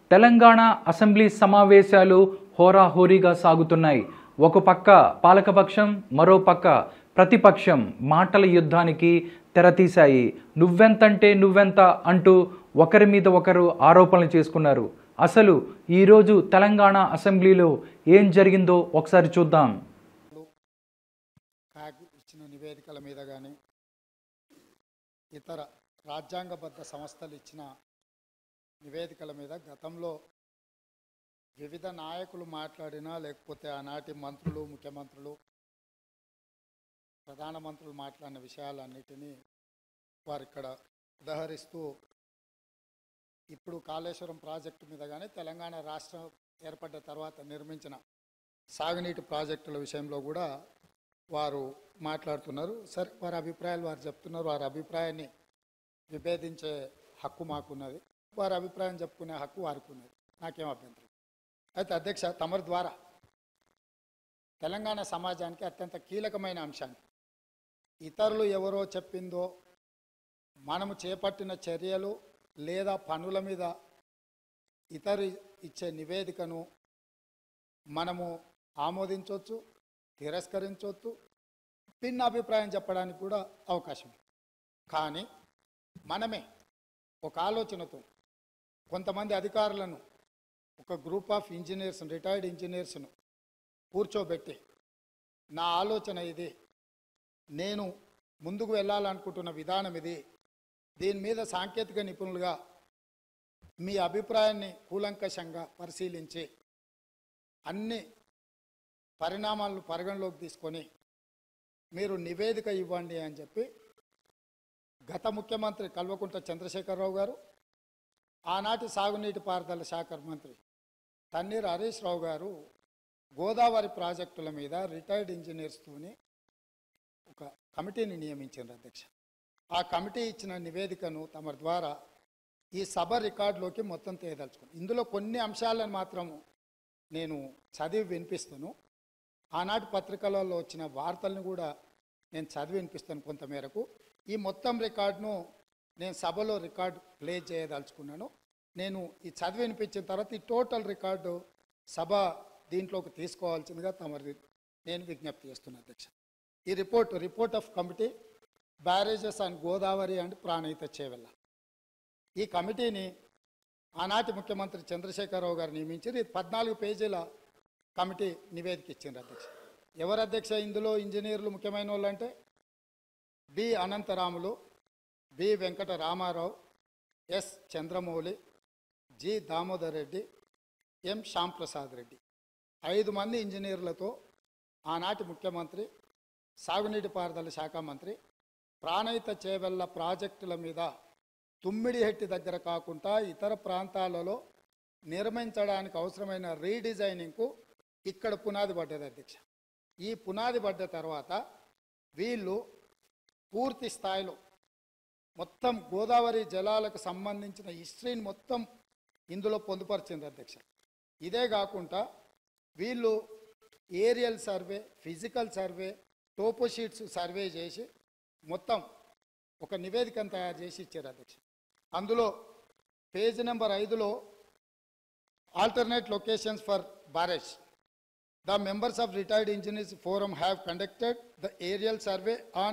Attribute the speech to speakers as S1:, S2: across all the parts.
S1: Telangana assembly సమావేశాలు హోరాహోరీగా సాగుతున్నాయి ఒక పక్క పాలకపక్షం మరో పక్క ప్రతిపక్షం మాటల యుద్ధానికి తెరతీశాయి నువ్వెంతంటే నువ్వెంత అంటూ ఒకరి మీద ఒకరు ఆరోపణలు చేసుకున్నారు అసలు ఈరోజు తెలంగాణ అసెంబ్లీలో ఏం జరిగిందో ఒకసారి చూద్దాం
S2: కాగ్ ఇచ్చిన నివేదికల మీద కానీ ఇతర రాజ్యాంగబద్ధ సంస్థలు ఇచ్చిన నివేదికల మీద గతంలో వివిధ నాయకులు మాట్లాడినా లేకపోతే ఆనాటి మంత్రులు ముఖ్యమంత్రులు ప్రధానమంత్రులు మాట్లాడిన విషయాలన్నిటినీ వారు ఇక్కడ ఉదహరిస్తూ ఇప్పుడు కాళేశ్వరం ప్రాజెక్టు మీద కానీ తెలంగాణ రాష్ట్రం ఏర్పడ్డ తర్వాత నిర్మించిన సాగునీటి ప్రాజెక్టుల విషయంలో కూడా వారు మాట్లాడుతున్నారు సరే వారి అభిప్రాయాలు వారు చెప్తున్నారు వారి అభిప్రాయాన్ని విభేదించే హక్కు మాకున్నది వారి అభిప్రాయం చెప్పుకునే హక్కు వారికి ఉన్నది నాకేం అభ్యంతరం అయితే అధ్యక్ష తమరి ద్వారా తెలంగాణ సమాజానికి అత్యంత కీలకమైన అంశాన్ని ఇతరులు ఎవరో చెప్పిందో మనము చేపట్టిన చర్యలు లేదా పనుల మీద ఇతరు ఇచ్చే నివేదికను మనము ఆమోదించవచ్చు తిరస్కరించవచ్చు భిన్న అభిప్రాయం చెప్పడానికి కూడా అవకాశం ఉంది. కానీ మనమే ఒక ఆలోచనతో కొంతమంది అధికారులను ఒక గ్రూప్ ఆఫ్ ఇంజనీర్స్ రిటైర్డ్ ఇంజనీర్స్ను కూర్చోబెట్టి నా ఆలోచన ఇది నేను ముందుకు వెళ్ళాలనుకుంటున్న విధానం ఇది దీని మీద సాంకేతిక నిపుణులుగా మీ అభిప్రాయాన్ని కూలంకషంగా పరిశీలించి అన్ని పరిణామాలను పరిగణలోకి తీసుకొని మీరు నివేదిక ఇవ్వండి అని చెప్పి గత ముఖ్యమంత్రి కల్వకుంట్ల చంద్రశేఖరరావు గారు ఆనాటి సాగునీటి పారుదల శాఖ మంత్రి తన్నీర్ హరీష్ రావు గారు గోదావరి ప్రాజెక్టుల మీద రిటైర్డ్ ఇంజనీర్స్తోని ఒక కమిటీని నియమించారు అధ్యక్ష ఆ కమిటీ ఇచ్చిన నివేదికను తమ ద్వారా ఈ సభ రికార్డులోకి మొత్తం తేదలుచుకున్నాను ఇందులో కొన్ని అంశాలను మాత్రం నేను చదివి వినిపిస్తాను ఆనాటి పత్రికలలో వచ్చిన వార్తలను కూడా నేను చదివి వినిపిస్తాను కొంతమేరకు ఈ మొత్తం రికార్డును నేను సభలో రికార్డు ప్లే చేయదలుచుకున్నాను నేను ఈ చదివి వినిపించిన తర్వాత ఈ టోటల్ రికార్డు సభ దీంట్లోకి తీసుకోవాల్సిందిగా తమరి నేను విజ్ఞప్తి చేస్తున్నాను అధ్యక్ష ఈ report report of committee barrages and Godavari and Pranahita Chevella ఈ కమిటీని ఆనాటి ముఖ్యమంత్రి చంద్రశేఖరరావు గారు నియమించారు ఇది పద్నాలుగు పేజీల కమిటీ నివేదిక ఇచ్చిండ్రు అధ్యక్ష ఎవరు అధ్యక్ష ఇందులో ఇంజనీర్లు ముఖ్యమైన వాళ్ళు అంటే B Anantharamulu B Venkata Ramarao S Chandramouli G Damodar Reddy M Shyamprasad Reddy ఐదు మంది ఇంజనీర్లతో ఆనాటి ముఖ్యమంత్రి సాగునీటి పారుదల శాఖ మంత్రి ప్రాణహిత చేవెళ్ళ ప్రాజెక్టుల మీద తుమ్మిడిహెట్టి దగ్గర కాకుండా ఇతర ప్రాంతాలలో నిర్మించడానికి అవసరమైన రీడిజైనింగ్కు ఇక్కడ పునాది పడ్డది అధ్యక్ష ఈ పునాది పడ్డ తర్వాత వీళ్ళు పూర్తి స్థాయిలో మొత్తం గోదావరి జలాలకు సంబంధించిన హిస్టరీని మొత్తం ఇందులో పొందుపరిచింది అధ్యక్ష ఇదే కాకుండా వీళ్ళు aerial survey physical survey toposheets survey చేసి మొత్తం ఒక నివేదికను తయారు చేసి ఇచ్చారు అధ్యక్ష అందులో పేజ్ నెంబర్ ఐదులో alternate locations for barrage. The members of retired engineers forum have conducted the aerial survey on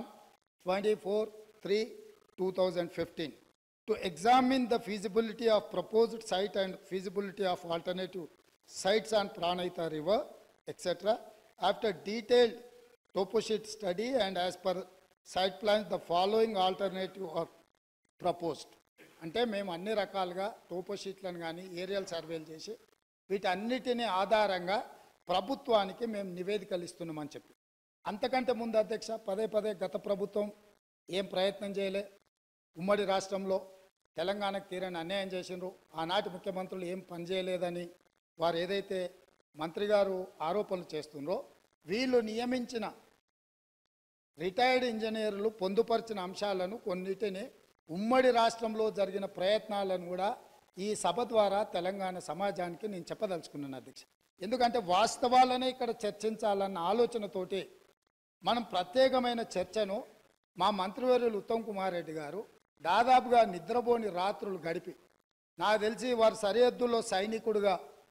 S2: 24-3-2015 to examine the feasibility of proposed site and feasibility of alternative sites on Pranayita River, etc. After detailed topo sheet study and as per site plans, the following alternative are proposed. అంటే మేము అన్ని రకాలుగా topo షీట్లను కానీ aerial సర్వేలు చేసి వీటన్నిటిని ఆధారంగా ప్రభుత్వానికి మేము నివేదికలు ఇస్తున్నామని చెప్పి అంతకంటే ముందు అధ్యక్ష పదే పదే గత ప్రభుత్వం ఏం ప్రయత్నం చేయలే ఉమ్మడి రాష్ట్రంలో తెలంగాణకు తీరని అన్యాయం చేసిండ్రు ఆనాటి ముఖ్యమంత్రులు ఏం పని చేయలేదని వారు ఏదైతే మంత్రి గారు ఆరోపణలు చేస్తుండ్రో వీళ్ళు నియమించిన రిటైర్డ్ ఇంజనీర్లు పొందుపరిచిన అంశాలను కొన్నిటిని ఉమ్మడి రాష్ట్రంలో జరిగిన ప్రయత్నాలను కూడా ఈ సభ ద్వారా తెలంగాణ సమాజానికి నేను చెప్పదలుచుకున్నాను అధ్యక్ష ఎందుకంటే వాస్తవాలనే ఇక్కడ చర్చించాలన్న ఆలోచనతోటి మనం ప్రత్యేకమైన చర్చను మా మంత్రివర్యులు ఉత్తమ్ కుమార్ రెడ్డి గారు దాదాపుగా నిద్రపోని రాత్రులు గడిపి నాకు తెలిసి వారు సరిహద్దుల్లో సైనికుడుగా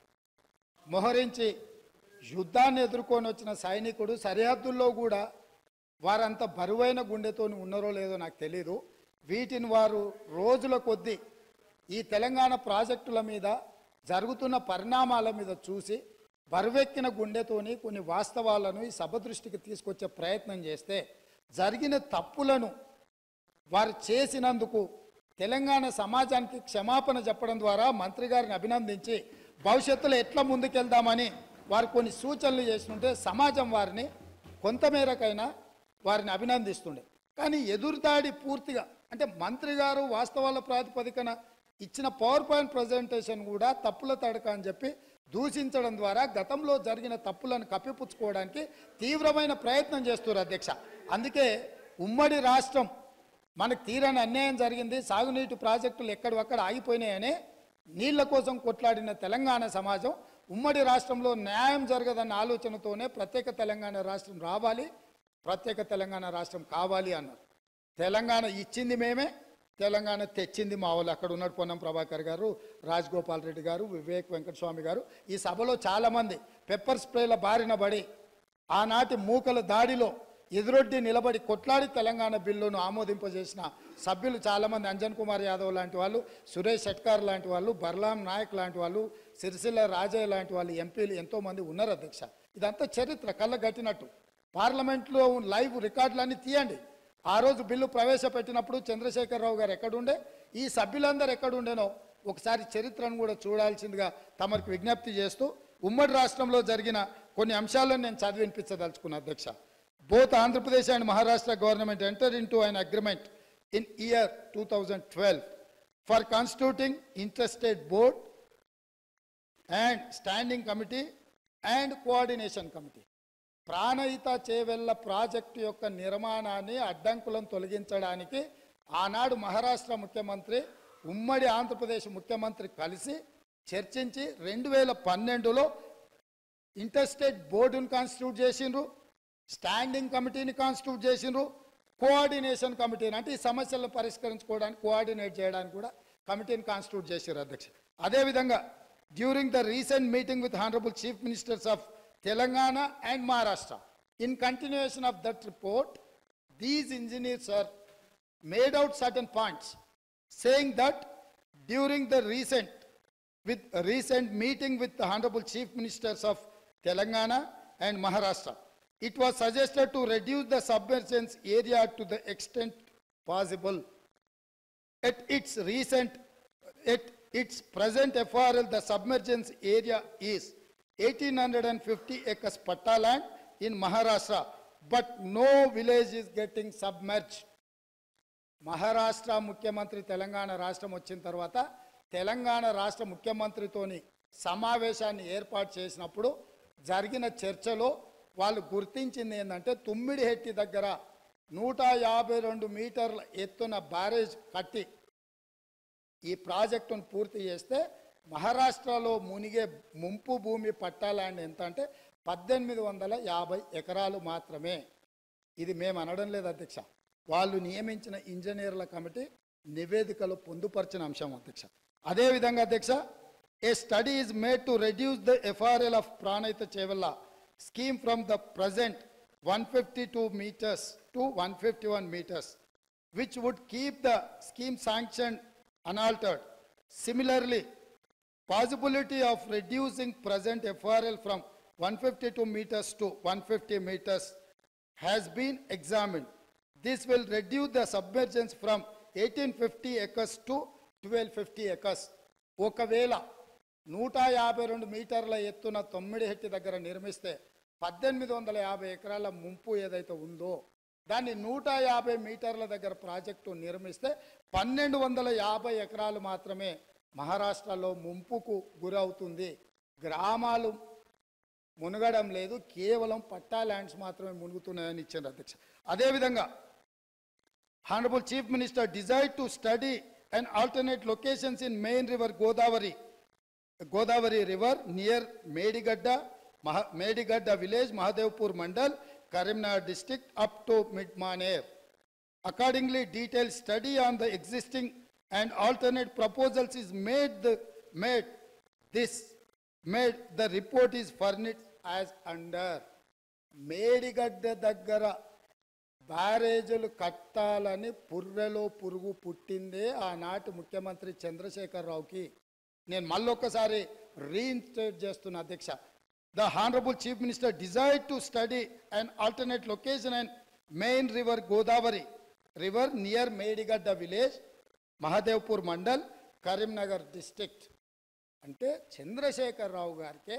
S2: మోహరించి యుద్ధాన్ని ఎదుర్కొని వచ్చిన సైనికుడు సరిహద్దుల్లో కూడా వారంత బరువైన గుండెతోని ఉన్నారో లేదో నాకు తెలియదు వీటిని వారు రోజుల కొద్దీ ఈ తెలంగాణ ప్రాజెక్టుల మీద జరుగుతున్న పరిణామాల మీద చూసి బరువెక్కిన గుండెతోని కొన్ని వాస్తవాలను ఈ సభ దృష్టికి తీసుకొచ్చే ప్రయత్నం చేస్తే జరిగిన తప్పులను వారు చేసినందుకు తెలంగాణ సమాజానికి క్షమాపణ చెప్పడం ద్వారా మంత్రి గారిని అభినందించి భవిష్యత్తులో ఎట్లా ముందుకెళ్దామని వారు కొన్ని సూచనలు చేస్తుంటే సమాజం వారిని కొంతమేరకైనా వారిని అభినందిస్తుండే కానీ ఎదురుదాడి పూర్తిగా అంటే మంత్రి గారు వాస్తవాల ప్రాతిపదికన ఇచ్చిన పవర్ పాయింట్ ప్రజెంటేషన్ కూడా తప్పుల తడక అని చెప్పి దూషించడం ద్వారా గతంలో జరిగిన తప్పులను కప్పిపుచ్చుకోవడానికి తీవ్రమైన ప్రయత్నం చేస్తున్నారు అధ్యక్ష అందుకే ఉమ్మడి రాష్ట్రం మనకు తీరని అన్యాయం జరిగింది సాగునీటి ప్రాజెక్టులు ఎక్కడొక్కడ ఆగిపోయినాయని నీళ్ల కోసం కొట్లాడిన తెలంగాణ సమాజం ఉమ్మడి రాష్ట్రంలో న్యాయం జరగదన్న ఆలోచనతోనే ప్రత్యేక తెలంగాణ రాష్ట్రం రావాలి ప్రత్యేక తెలంగాణ రాష్ట్రం కావాలి అన్నారు తెలంగాణ ఇచ్చింది మేమే తెలంగాణ తెచ్చింది మా వాళ్ళు అక్కడ ఉన్నాడు పొన్నం ప్రభాకర్ గారు రాజగోపాల్ రెడ్డి గారు వివేక్ వెంకటస్వామి గారు ఈ సభలో చాలామంది పెప్పర్ స్ప్రేల బారిన పడి ఆనాటి మూకల దాడిలో ఎదురొడ్డి నిలబడి కొట్లాడి తెలంగాణ బిల్లును ఆమోదింపజేసిన సభ్యులు చాలామంది అంజన్ కుమార్ యాదవ్ లాంటి వాళ్ళు సురేష్ షెట్కార్ లాంటి వాళ్ళు బర్లాం నాయక్ లాంటి వాళ్ళు సిరిసిల్ల రాజయ్య లాంటి వాళ్ళు ఎంపీలు ఎంతోమంది ఉన్నారు అధ్యక్ష ఇదంతా చరిత్ర కళ్ళగట్టినట్టు పార్లమెంట్లో లైవ్ రికార్డులన్నీ తీయండి ఆ రోజు బిల్లు ప్రవేశపెట్టినప్పుడు చంద్రశేఖరరావు గారు ఎక్కడుండే ఈ సభ్యులందరూ ఎక్కడుండేనో ఒకసారి చరిత్రను కూడా చూడాల్సిందిగా తమకు విజ్ఞప్తి చేస్తూ ఉమ్మడి రాష్ట్రంలో జరిగిన కొన్ని అంశాలను నేను చదివినిపించదలుచుకున్నా అధ్యక్ష both Andhra Pradesh and Maharashtra government enter into an agreement in year two thousand twelve for constituting interstate board and standing committee and coordination committee Pranahita Chevella project యొక్క నిర్మాణాన్ని అడ్డంకులను తొలగించడానికి ఆనాడు మహారాష్ట్ర ముఖ్యమంత్రి ఉమ్మడి ఆంధ్రప్రదేశ్ ముఖ్యమంత్రి కలిసి చర్చించి రెండు వేల పన్నెండులో ఇంటర్స్టేట్ బోర్డును కాన్స్టిట్యూట్ చేసిండ్రు స్టాండింగ్ కమిటీని కాన్స్టిట్యూట్ చేసిండ్రు కోఆర్డినేషన్ కమిటీని అంటే ఈ సమస్యలను పరిష్కరించుకోవడానికి కోఆర్డినేట్ చేయడానికి కూడా కమిటీని కాన్స్టిట్యూట్ చేశారు అధ్యక్ష అదేవిధంగా during the recent meeting with honourable chief ministers of Telangana and Maharashtra in continuation of that report these engineers are made out certain points saying that during the recent with recent meeting with the honorable chief ministers of telangana and maharashtra it was suggested to reduce the submergence area to the extent possible at its recent at its present FRL, the submergence area is 1850 acres patta land in Maharashtra, but no village is getting submerged. Maharashtra ముఖ్యమంత్రి తెలంగాణ రాష్ట్రం వచ్చిన తర్వాత తెలంగాణ రాష్ట్ర ముఖ్యమంత్రితోని సమావేశాన్ని ఏర్పాటు చేసినప్పుడు జరిగిన చర్చలో వాళ్ళు గుర్తించింది ఏంటంటే తుమ్మిడిహెట్టి దగ్గర నూట యాభై రెండు మీటర్ల ఎత్తున బ్యారేజ్ కట్టి ఈ ప్రాజెక్టును పూర్తి చేస్తే మహారాష్ట్రలో మునిగే ముంపు భూమి పట్టా ల్యాండ్ ఎంత అంటే పద్దెనిమిది వందల యాభై ఎకరాలు మాత్రమే ఇది మేము అనడం లేదు అధ్యక్ష వాళ్ళు నియమించిన ఇంజనీర్ల కమిటీ నివేదికలో పొందుపరిచిన అంశం అధ్యక్ష అదేవిధంగా అధ్యక్ష a study is made to reduce the FRL of Pranahita Chevella scheme from the present one fifty two metres to one fifty one metres which would keep the scheme sanctioned unaltered. Similarly, possibility of reducing present FRL from 152 meters to 150 meters has been examined. This will reduce the submergence from 1850 acres to 1250 acres. ఒకవేళ నూట యాభై రెండు మీటర్ల ఎత్తున తొమ్మిడి హెట్టి దగ్గర నిర్మిస్తే పద్దెనిమిది వందల యాభై ఎకరాల ముంపు ఏదైతే ఉందో దాన్ని నూట యాభై మీటర్ల దగ్గర ప్రాజెక్టు నిర్మిస్తే పన్నెండు వందల యాభై ఎకరాలు మాత్రమే మహారాష్ట్రలో ముంపుకు గురవుతుంది గ్రామాలు మునగడం లేదు కేవలం పట్టా ల్యాండ్స్ మాత్రమే మునుగుతున్నాయని ఇచ్చారు అధ్యక్ష అదేవిధంగా Honorable Chief Minister desired to study and alternate locations in main river Godavari, Godavari River near Medigadda, Maha- Medigadda village, Mahadevpur Mandal, Karimnagar district up to Midmaner. Accordingly, detailed study on the existing and alternate proposals is made, the- made, this, made, the report is furnished as under. Medigadda దగ్గర బ్యారేజీలు కట్టాలని పుర్రెలో పురుగు పుట్టిందే ఆనాటి ముఖ్యమంత్రి చంద్రశేఖరరావుకి నేను మళ్ళొక్కసారి reinstate చేస్తున్న అధ్యక్ష the honourable chief minister desire to study and alternate location and main river Godavari river near Medigadda village Mahadevpur mandal Karimnagar district అంటే చంద్రశేఖరరావు గారికే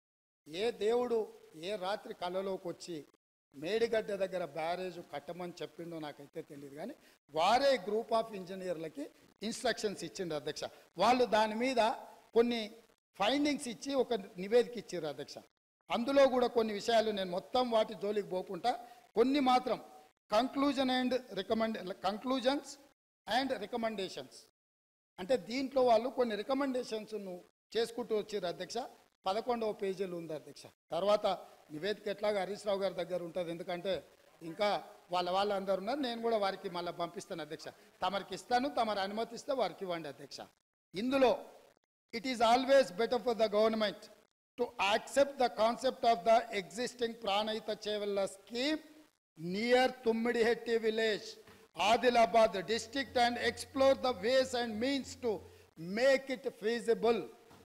S2: ఏ దేవుడు ఏ రాత్రి కళలోకి వచ్చి మేడిగడ్డ దగ్గర బ్యారేజ్ కట్టమని చెప్పిండో నాకైతే తెలియదు కానీ వారే గ్రూప్ ఆఫ్ ఇంజనీర్లకి ఇన్స్ట్రక్షన్స్ ఇచ్చిండు అధ్యక్ష వాళ్ళు దాని మీద కొన్ని ఫైండింగ్స్ ఇచ్చి ఒక నివేదిక ఇచ్చారు అధ్యక్ష అందులో కూడా కొన్ని విషయాలు నేను మొత్తం వాటి జోలికి పోకుండా కొన్ని మాత్రం conclusion and recommend conclusions and recommendations అంటే దీంట్లో వాళ్ళు కొన్ని రికమెండేషన్స్ను చేసుకుంటూ వచ్చారు అధ్యక్ష పదకొండవ పేజీలు ఉంది అధ్యక్ష తర్వాత నివేదిక ఎట్లాగా హరీష్ రావు గారి దగ్గర ఉంటుంది ఎందుకంటే ఇంకా వాళ్ళ వాళ్ళందరూ ఉన్నారు నేను కూడా వారికి మళ్ళీ పంపిస్తాను అధ్యక్ష తమరికి ఇస్తాను తమరు అనుమతిస్తే వారికి ఇవ్వండి అధ్యక్ష ఇందులో it is always better for the government to accept the concept of the existing Pranahita Chevella scheme near Tummidihatti village Adilabad district and explore the ways and means to make it feasible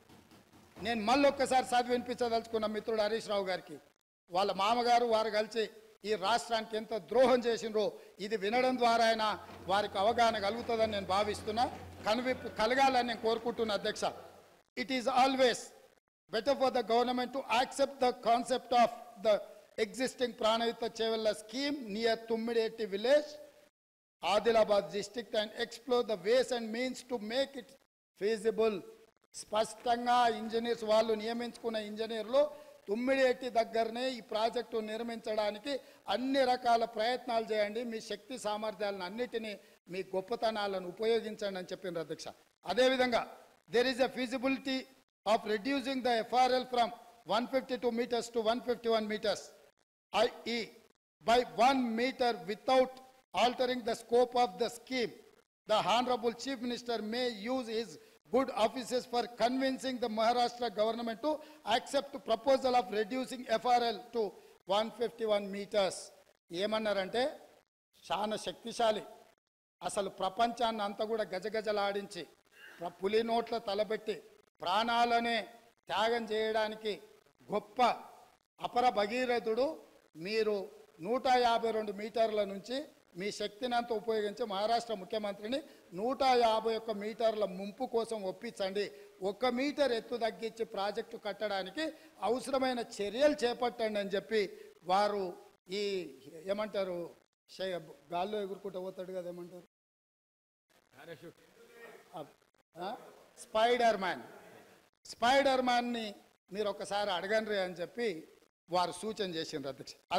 S2: నేను మళ్ళొక్కసారి చదివి వినిపించదలుచుకున్న మిత్రుడు హరీష్ రావు గారికి వాళ్ళ మామగారు వారు కలిసి ఈ రాష్ట్రానికి ఎంత ద్రోహం చేసిండ్రో ఇది వినడం ద్వారా అయినా వారికి అవగాహన కలుగుతుందని నేను భావిస్తున్నా కనువిప్పు కలగాలని నేను కోరుకుంటున్నా అధ్యక్ష it is always better for the government to accept the concept of the existing Pranavita Chevella scheme near Tummideti village, Adilabad district and explore the ways and means to make it feasible. స్పష్టంగా engineers వాళ్ళు నియమించుకున్న ఇంజనీర్లు తుమ్మిడేటి దగ్గరనే ఈ project నిర్మించడానికి అన్ని రకాల ప్రయత్నాలు చేయండి మీ శక్తి సామర్థ్యాలను అన్నిటినీ మీ గొప్పతనాలను ఉపయోగించండి అని చెప్పిండ్రు అధ్యక్ష అదేవిధంగా there is a feasibility of reducing the FRL from one fifty two metres to one fifty one metres i.e. by one meter without altering the scope of the scheme. The Honorable Chief Minister may use his good offices for convincing the Maharashtra government to accept proposal of reducing FRL to 151 meters. ఏమన్నారంటే చాలా శక్తిశాలి అసలు ప్రపంచాన్ని అంతా కూడా గజగజలాడించి ప్ర- పులి నోట్ల తలబెట్టి ప్రాణాలనే త్యాగం చేయడానికి గొప్ప అపర భగీరథుడు మీరు నూట యాభై రెండు మీటర్ల నుంచి మీ శక్తిని అంతా ఉపయోగించి మహారాష్ట్ర ముఖ్యమంత్రిని నూట యాభై ఒక్క మీటర్ల ముంపు కోసం ఒప్పించండి ఒక్క మీటర్ ఎత్తు తగ్గించి ప్రాజెక్టు కట్టడానికి అవసరమైన చర్యలు చేపట్టండి అని చెప్పి వారు ఈ ఏమంటారు శే- గాల్లో ఎగురుకుంటూ పోతాడు కదా ఏమంటారు ఆ? స్పైడర్ మ్యాన్ స్పైడర్ మ్యాన్ని మీరు ఒకసారి అడగండి అని చెప్పి వారు సూచన చేసిండ్రు అధ్యక్ష